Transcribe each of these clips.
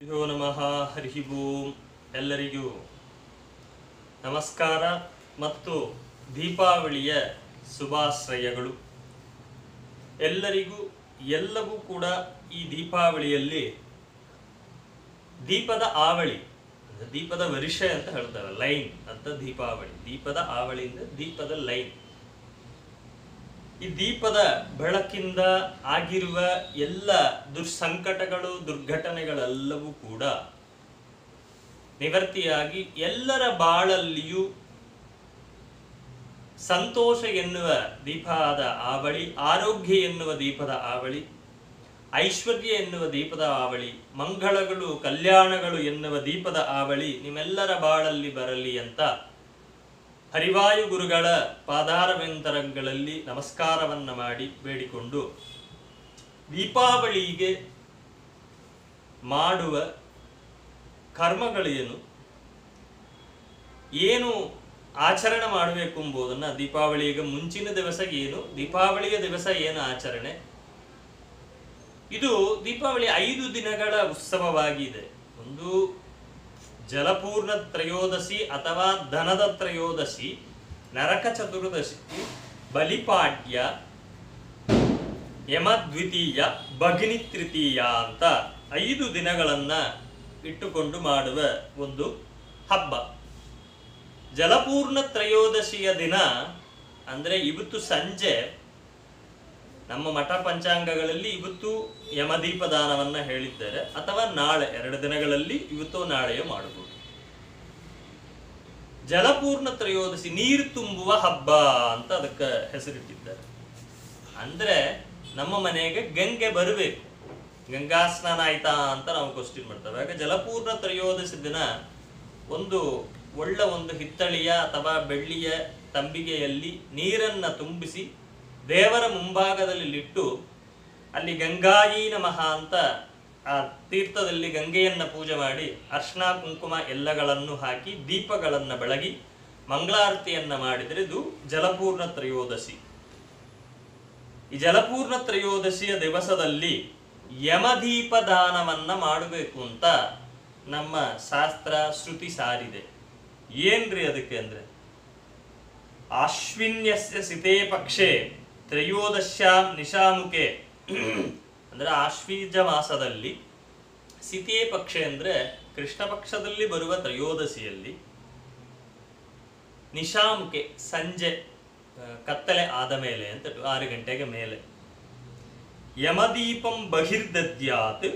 ಯೋ ನಮಃ ಹರಿ ಓಂ ಎಲ್ಲರಿಗೂ ನಮಸ್ಕಾರ ಮತ್ತು ದೀಪಾವಳಿಯ ಶುಭಾಶ್ರಯಗಳು ಎಲ್ಲರಿಗೂ ಎಲ್ಲವೂ ಕೂಡ ಈ ದೀಪಾವಳಿಯಲ್ಲಿ ದೀಪದ ಆವಳಿ ಅಂದ್ರೆ ದೀಪದ ವರ್ಷ ಅಂತ ಹೇಳ್ತಾರೆ ಲೈನ್ ಅಂತ ದೀಪಾವಳಿ ದೀಪದ ಆವಳಿಯಿಂದ ದೀಪದ ಲೈನ್ ಈ ದೀಪದ ಬೆಳಕಿಂದ ಆಗಿರುವ ಎಲ್ಲ ದುರ್ಸಂಕಟಗಳು ದುರ್ಘಟನೆಗಳೆಲ್ಲವೂ ಕೂಡ ನಿವರ್ತಿಯಾಗಿ ಎಲ್ಲರ ಬಾಳಲ್ಲಿಯೂ ಸಂತೋಷ ಎನ್ನುವ ದೀಪದ ಆವಳಿ ಆರೋಗ್ಯ ಎನ್ನುವ ದೀಪದ ಆವಳಿ ಐಶ್ವರ್ಯ ಎನ್ನುವ ದೀಪದ ಆವಳಿ ಮಂಗಳಗಳು ಕಲ್ಯಾಣಗಳು ಎನ್ನುವ ದೀಪದ ಆವಳಿ ನಿಮ್ಮೆಲ್ಲರ ಬಾಳಲ್ಲಿ ಬರಲಿ ಅಂತ ಹರಿವಾಯು ಗುರುಗಳ ಪಾದಾರವೆಂತರಗಳಲ್ಲಿ ನಮಸ್ಕಾರವನ್ನ ಮಾಡಿ ಬೇಡಿಕೊಂಡು ದೀಪಾವಳಿಗೆ ಮಾಡುವ ಕರ್ಮಗಳೇನು ಏನು ಆಚರಣೆ ಮಾಡಬೇಕು ಎಂಬುದನ್ನ ದೀಪಾವಳಿಗೆ ಮುಂಚಿನ ದಿವಸ ಏನು ದೀಪಾವಳಿಯ ದಿವಸ ಏನು ಆಚರಣೆ ಇದು ದೀಪಾವಳಿ ಐದು ದಿನಗಳ ಉತ್ಸವವಾಗಿದೆ ಒಂದು ಜಲಪೂರ್ಣ ತ್ರಯೋದಶಿ ಅಥವಾ ಧನದ ತ್ರಯೋದಶಿ ನರಕ ಚತುರ್ದಶಿ ಬಲಿಪಾಡ್ಯ ಯಮದ್ವಿತೀಯ ಭಗಿನಿ ತೃತೀಯ ಅಂತ ಐದು ದಿನಗಳನ್ನ ಇಟ್ಟುಕೊಂಡು ಮಾಡುವ ಒಂದು ಹಬ್ಬ ಜಲಪೂರ್ಣ ತ್ರಯೋದಶಿಯ ದಿನ ಅಂದ್ರೆ ಇವತ್ತು ಸಂಜೆ ನಮ್ಮ ಮಠ ಪಂಚಾಂಗಗಳಲ್ಲಿ ಇವತ್ತು ಯಮದೀಪ ದಾನವನ್ನ ಹೇಳಿದ್ದಾರೆ ಅಥವಾ ನಾಳೆ ಎರಡು ದಿನಗಳಲ್ಲಿ ಇವತ್ತು ನಾಳೆಯೋ ಮಾಡಬಹುದು ಜಲಪೂರ್ಣ ತ್ರಯೋದಶಿ ನೀರು ತುಂಬುವ ಹಬ್ಬ ಅಂತ ಅದಕ್ಕೆ ಹೆಸರಿಟ್ಟಿದ್ದಾರೆ ಅಂದ್ರೆ ನಮ್ಮ ಮನೆಗೆ ಗಂಗೆ ಬರಬೇಕು ಗಂಗಾ ಸ್ನಾನ ಆಯ್ತಾ ಅಂತ ನಾವು ಕ್ವಶನ್ ಮಾಡ್ತೇವೆ ಆಗ ಜಲಪೂರ್ಣ ತ್ರಯೋದಶಿ ದಿನ ಒಂದು ಒಳ್ಳ ಒಂದು ಹಿತ್ತಳಿಯ ಅಥವಾ ಬೆಳ್ಳಿಯ ತಂಬಿಗೆಯಲ್ಲಿ ನೀರನ್ನ ತುಂಬಿಸಿ ದೇವರ ಮುಂಭಾಗದಲ್ಲಿ ಇಟ್ಟು ಅಲ್ಲಿ ಗಂಗಾಯಿ ನಮಃ ಅಂತ ಆ ತೀರ್ಥದಲ್ಲಿ ಗಂಗೆಯನ್ನ ಪೂಜೆ ಮಾಡಿ ಅರ್ಶನ ಕುಂಕುಮ ಎಲ್ಲಗಳನ್ನು ಹಾಕಿ ದೀಪಗಳನ್ನ ಬೆಳಗಿ ಮಂಗಳಾರತಿಯನ್ನ ಮಾಡಿದರೆ ಇದು ಜಲಪೂರ್ಣ ತ್ರಯೋದಶಿ ಈ ಜಲಪೂರ್ಣ ತ್ರಯೋದಶಿಯ ದಿವಸದಲ್ಲಿ ಯಮದೀಪ ದಾನವನ್ನ ಮಾಡಬೇಕು ಅಂತ ನಮ್ಮ ಶಾಸ್ತ್ರ ಶ್ರುತಿ ಸಾರಿದೆ ಏನ್ರಿ ಅದಕ್ಕೆ ಅಂದ್ರೆ ಆಶ್ವಿನ್ಯಸ್ಯ ಸಿತೇ ಪಕ್ಷೆ ತ್ರಯೋದಶ್ಯಾಂ ನಿಶಾಮುಖೆ ಅಂದ್ರೆ ಆಶ್ವೀಜ ಮಾಸದಲ್ಲಿ ಸಿತೇ ಪಕ್ಷೆ ಅಂದ್ರೆ ಕೃಷ್ಣ ಪಕ್ಷದಲ್ಲಿ ಬರುವ ತ್ರಯೋದಶಿಯಲ್ಲಿ ನಿಶಾಮುಖೆ ಸಂಜೆ ಆ, ಕತ್ತಲೆ ಆದ ಮೇಲೆ ಅಂತ ಇಟ್ಟು, ಆರು ಗಂಟೆಗೆ ಮೇಲೆ ಯಮದೀಪಂ ಬಹಿರ್ದದ್ಯಾತ್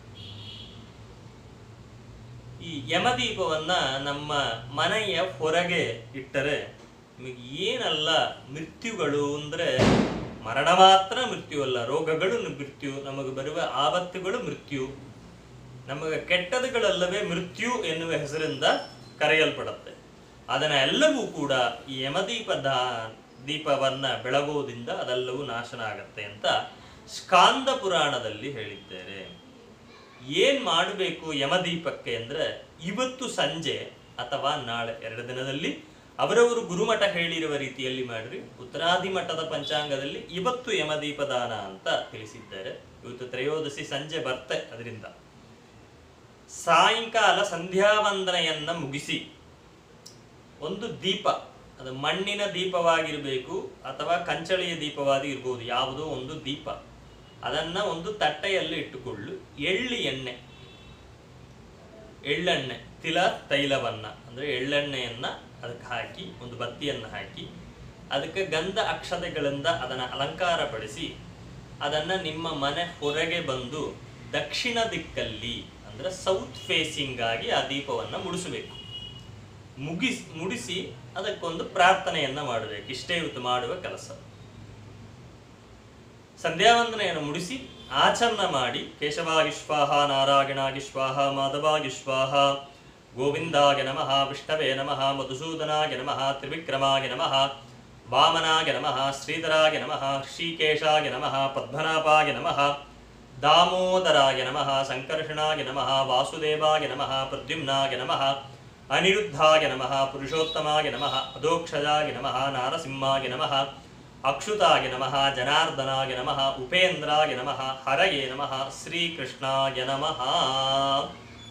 ಈ ಯಮದೀಪವನ್ನ ನಮ್ಮ ಮನೆಯ ಹೊರಗೆ ಇಟ್ಟರೆ ನಿಮಗೆ ಏನಲ್ಲ ಮೃತ್ಯುಗಳು ಅಂದ್ರೆ ಮರಣ ಮಾತ್ರ ಮೃತ್ಯು ಅಲ್ಲ ರೋಗಗಳು ಮೃತ್ಯು ನಮಗೆ ಬರುವ ಆಪತ್ತುಗಳು ಮೃತ್ಯು ನಮಗೆ ಕೆಟ್ಟದುಗಳಲ್ಲವೇ ಮೃತ್ಯು ಎನ್ನುವ ಹೆಸರಿಂದ ಕರೆಯಲ್ಪಡುತ್ತೆ ಅದನ್ನ ಎಲ್ಲವೂ ಕೂಡ ಈ ಯಮದೀಪ ದಾ- ದೀಪವನ್ನ ಬೆಳಗೋದ್ರಿಂದ ಅದೆಲ್ಲವೂ ನಾಶನ ಆಗತ್ತೆ ಅಂತ ಸ್ಕಾಂದ ಪುರಾಣದಲ್ಲಿ ಹೇಳಿದ್ದಾರೆ ಏನ್ ಮಾಡಬೇಕು ಯಮದೀಪಕ್ಕೆ ಅಂದ್ರೆ ಇವತ್ತು ಸಂಜೆ ಅಥವಾ ನಾಳೆ ಎರಡು ದಿನದಲ್ಲಿ ಅವರವರು ಗುರುಮಠ ಹೇಳಿರುವ ರೀತಿಯಲ್ಲಿ ಮಾಡ್ರಿ ಉತ್ತರಾದಿ ಮಠದ ಪಂಚಾಂಗದಲ್ಲಿ ಇವತ್ತು ಯಮದೀಪ ದಾನ ಅಂತ ತಿಳಿಸಿದ್ದಾರೆ ಇವತ್ತು ತ್ರಯೋದಶಿ ಸಂಜೆ ಬರ್ತೆ ಅದರಿಂದ ಸಾಯಂಕಾಲ ಸಂಧ್ಯಾವಂದನೆಯನ್ನ ಮುಗಿಸಿ ಒಂದು ದೀಪ ಅದು ಮಣ್ಣಿನ ದೀಪವಾಗಿರಬೇಕು ಅಥವಾ ಕಂಚಳಿಯ ದೀಪವಾಗಿ ಇರ್ಬೋದು ಯಾವುದೋ ಒಂದು ದೀಪ ಅದನ್ನ ಒಂದು ತಟ್ಟೆಯಲ್ಲಿ ಇಟ್ಟುಕೊಳ್ಳು ಎಳ್ಳಿ ಎಣ್ಣೆ ಎಳ್ಳೆಣ್ಣೆ ತಿಲ ತೈಲವನ್ನ ಅಂದ್ರೆ ಎಳ್ಳೆಣ್ಣೆಯನ್ನ ಅದಕ್ಕೆ ಹಾಕಿ ಒಂದು ಬತ್ತಿಯನ್ನ ಹಾಕಿ ಅದಕ್ಕೆ ಗಂಧ ಅಕ್ಷತೆಗಳಿಂದ ಅದನ್ನ ಅಲಂಕಾರ ಪಡಿಸಿ ಅದನ್ನ ನಿಮ್ಮ ಮನೆ ಹೊರಗೆ ಬಂದು ದಕ್ಷಿಣ ದಿಕ್ಕಲ್ಲಿ ಅಂದ್ರೆ ಸೌತ್ ಫೇಸಿಂಗ್ ಆಗಿ ಆ ದೀಪವನ್ನ ಮುಡಿಸಬೇಕು ಮುಗಿಸ್ ಮುಡಿಸಿ ಅದಕ್ಕೊಂದು ಪ್ರಾರ್ಥನೆಯನ್ನ ಮಾಡಬೇಕು ಇಷ್ಟೇ ಇವತ್ತು ಮಾಡುವ ಕೆಲಸ ಸಂಧ್ಯಾವಂದನೆಯನ್ನು ಮುಡಿಸಿ ಆಚರಣ ಮಾಡಿ ಕೇಶವಾಗಿ ಸ್ವಾಹ ನಾರಾಯಣಾಗಿ ಸ್ವಾಹ ಮಾಧವಾಗಿ ಸ್ವಾಹ ಗೋವಿಂದಾಯ ನಮಃ ವಿಷ್ಣವೇ ನಮಃ ಮಧುಸೂದನಾಯ ನಮಃ ತ್ರಿವಿಕ್ರಮಾಯ ನಮಃ ವಾಮನಾಯ ನಮಃ ಶ್ರೀಧರಾಯ ನಮಃ ಶ್ರೀಕೇಶಾಯ ನಮಃ ಪದ್ಮನಾಭಾಯ ನಮಃ ದಾಮೋದರಾಯ ನಮಃ ಸಂಕರ್ಷಣಾಯ ನಮಃ ವಾಸುದೇವಾಯ ನಮಃ ಪ್ರದ್ಯುಮ್ನಾಯ ನಮಃ ಅನಿರುದ್ಧಾಯ ನಮಃ ಪುರುಷೋತ್ತಮಾಯ ನಮಃ ಅಧೋಕ್ಷಜಾಯ ನಮಃ ನಾರಸಿಂಹಾಯ ನಮಃ ಅಕ್ಷುತಾಯ ನಮಃ ಜನಾರ್ದನಾಯ ನಮಃ ಉಪೇಂದ್ರಾಯ ನಮಃ ಹರಯೇ ನಮಃ ಶ್ರೀಕೃಷ್ಣಾಯ ನಮಃ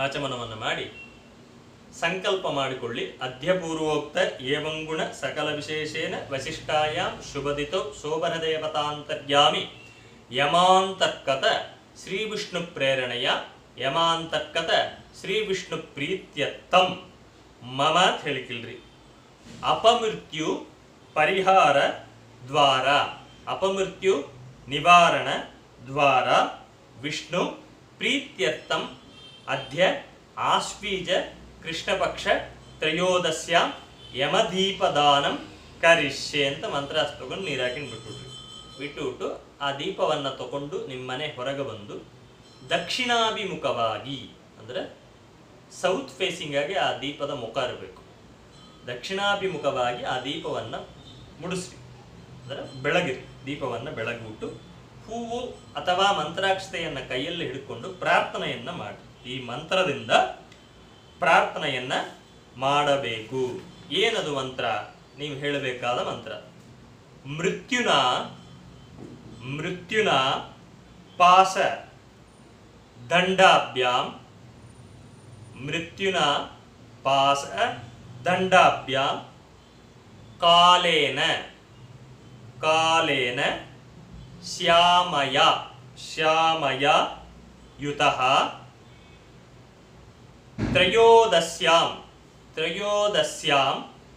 ಆಚಮನವನ್ನು ಮಾಡಿ ಸಂಕಲ್ಪ ಮಾಡಿಕೊಳ್ಳಿ ಅಧ್ಯಪೂರ್ವೋಕ್ತ ಏವಂಗುಣ ಸಕಲ ವಿಶೇಷೇನ ವಸಿಷ್ಠಾಯಾಂ ಶುಭದಿತೋ ಶೋಭನ ದೇವತಾಂತರ್ಯಾಮಿ ಯಮಾಂತರ್ಕತ ಶ್ರೀ ವಿಷ್ಣು ಪ್ರೇರಣೆಯ ಯಮಾಂತರ್ಕತ ಶ್ರೀ ವಿಷ್ಣು ಪ್ರೀತ್ಯತ್ತಂ ಮಮ ಅಂತ ಹೇಳಿಕಿಲ್ರಿ ಅಪಮೃತ್ಯು ಪರಿಹಾರ ದ್ವಾರ ಅಪಮೃತ್ಯು ನಿವಾರಣ ದ್ವಾರ ವಿಷ್ಣು ಪ್ರೀತ್ಯರ್ಥಂ ಅದ್ಯ ಆಶ್ವೀಜ ಕೃಷ್ಣಪಕ್ಷ ತ್ರಯೋದಶ್ಯ ಯಮದೀಪದಾನಂ ಕರಿಷ್ಯೆ ಅಂತ ಮಂತ್ರ ತಗೊಂಡು ನೀರು ಹಾಕಿಂಡು ಬಿಟ್ಬಿಟ್ರಿ ಬಿಟ್ಟುಬಿಟ್ಟು ಆ ದೀಪವನ್ನು ತಗೊಂಡು ನಿಮ್ಮ ಮನೆ ಹೊರಗೆ ಬಂದು ದಕ್ಷಿಣಾಭಿಮುಖವಾಗಿ ಅಂದರೆ ಸೌತ್ ಫೇಸಿಂಗ್ ಆಗಿ ಆ ದೀಪದ ಮುಖ ಇರಬೇಕು ದಕ್ಷಿಣಾಭಿಮುಖವಾಗಿ ಆ ದೀಪವನ್ನು ಮುಡಿಸ್ರಿ ಅಂದರೆ ಬೆಳಗಿರಿ ದೀಪವನ್ನು ಬೆಳಗ್ಬಿಟ್ಟು ಹೂವು ಅಥವಾ ಮಂತ್ರಾಕ್ಷತೆಯನ್ನು ಕೈಯಲ್ಲಿ ಹಿಡ್ಕೊಂಡು ಪ್ರಾರ್ಥನೆಯನ್ನು ಮಾಡಿ ಈ ಮಂತ್ರದಿಂದ ಪ್ರಾರ್ಥನೆಯನ್ನ ಮಾಡಬೇಕು ಏನದು ಮಂತ್ರ ನೀವು ಹೇಳಬೇಕಾದ ಮಂತ್ರ ಮೃತ್ಯುನ ಮೃತ್ಯುನ ಪಾಸ ದಂಡಾಭ್ಯಾಂ ಮೃತ್ಯುನ ಪಾಸ ದಂಡಾಭ್ಯಾಂ ಕಾಲೇನ ಕಾಲೇನ ಶ್ಯಾಮಯ ಶ್ಯಾಮಯ ಯುತಃ ತ್ರಯೋದಶ್ಯಾಂ ತ್ರಯೋದಶ್ಯಾಂ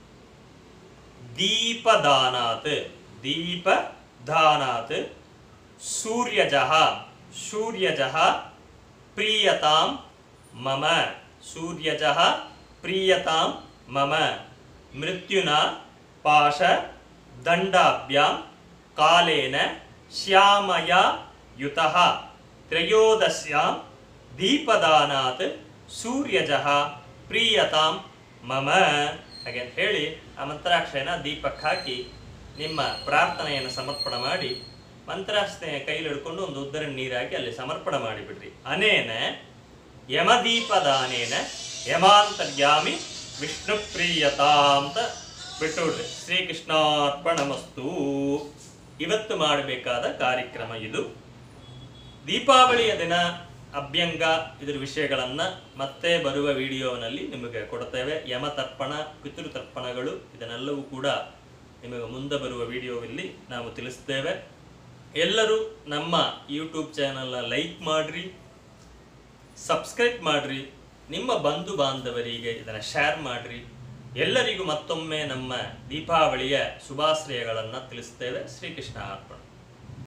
ದೀಪದಾನಾತ್ ದೀಪದಾನಾತ್ ಸೂರ್ಯಜಃ ಸೂರ್ಯಜಃ ಪ್ರೀಯತಾಂ ಮಮ ಸೂರ್ಯಜಃ ಪ್ರೀಯತಾಂ ಮಮ ಮೃತ್ಯುನ ಪಾಶ ದಂಡಾಭ್ಯಾಂ ಕಾಲೇನ ಶ್ಯಾಮಯ ಯುತಃ ತ್ರಯೋದಶ್ಯಾಂ ದೀಪದಾನಾತ್ ಸೂರ್ಯಜಃ ಪ್ರೀಯತಾಂ ಮಮ ಹಾಗೆ ಅಂತ ಹೇಳಿ ಆ ಮಂತ್ರಾಕ್ಷರನ ದೀಪಕ್ಕೆ ಹಾಕಿ ನಿಮ್ಮ ಪ್ರಾರ್ಥನೆಯನ್ನು ಸಮರ್ಪಣೆ ಮಾಡಿ ಮಂತ್ರಾಕ್ಷತೆಯ ಕೈಲಿ ಹಿಡ್ಕೊಂಡು ಒಂದು ಉದ್ದರ ನೀರಾಕಿ ಅಲ್ಲಿ ಸಮರ್ಪಣೆ ಮಾಡಿಬಿಡ್ರಿ ಅನೇನ ಯಮದೀಪದಾನೇನ ಯಮಾಂತರ್ಯಾಮಿ ವಿಷ್ಣು ಪ್ರೀಯತಾ ಅಂತ ಬಿಟ್ಟುಬಿಡ್ರಿ ಶ್ರೀಕೃಷ್ಣಾರ್ಪಣಮಸ್ತು ಇವತ್ತು ಮಾಡಬೇಕಾದ ಕಾರ್ಯಕ್ರಮ ಇದು ದೀಪಾವಳಿಯ ದಿನ ಅಭ್ಯಂಗ ಇದರ ವಿಷಯಗಳನ್ನು ಮತ್ತೆ ಬರುವ ವಿಡಿಯೋನಲ್ಲಿ ನಿಮಗೆ ಕೊಡ್ತೇವೆ ಯಮತರ್ಪಣ ಪಿತೃತರ್ಪಣಗಳು ಇದನ್ನೆಲ್ಲವೂ ಕೂಡ ನಿಮಗೆ ಮುಂದೆ ಬರುವ ವಿಡಿಯೋದಲ್ಲಿ ನಾವು ತಿಳಿಸ್ತೇವೆ ಎಲ್ಲರೂ ನಮ್ಮ ಯೂಟ್ಯೂಬ್ ಚಾನಲ್ನ ಲೈಕ್ ಮಾಡಿರಿ ಸಬ್ಸ್ಕ್ರೈಬ್ ಮಾಡಿರಿ ನಿಮ್ಮ ಬಂಧು ಬಾಂಧವರಿಗೆ ಇದನ್ನು ಶೇರ್ ಮಾಡಿರಿ ಎಲ್ಲರಿಗೂ ಮತ್ತೊಮ್ಮೆ ನಮ್ಮ ದೀಪಾವಳಿಯ ಶುಭಾಶ್ರಯಗಳನ್ನು ತಿಳಿಸ್ತೇವೆ ಶ್ರೀಕೃಷ್ಣ ಅರ್ಪಣ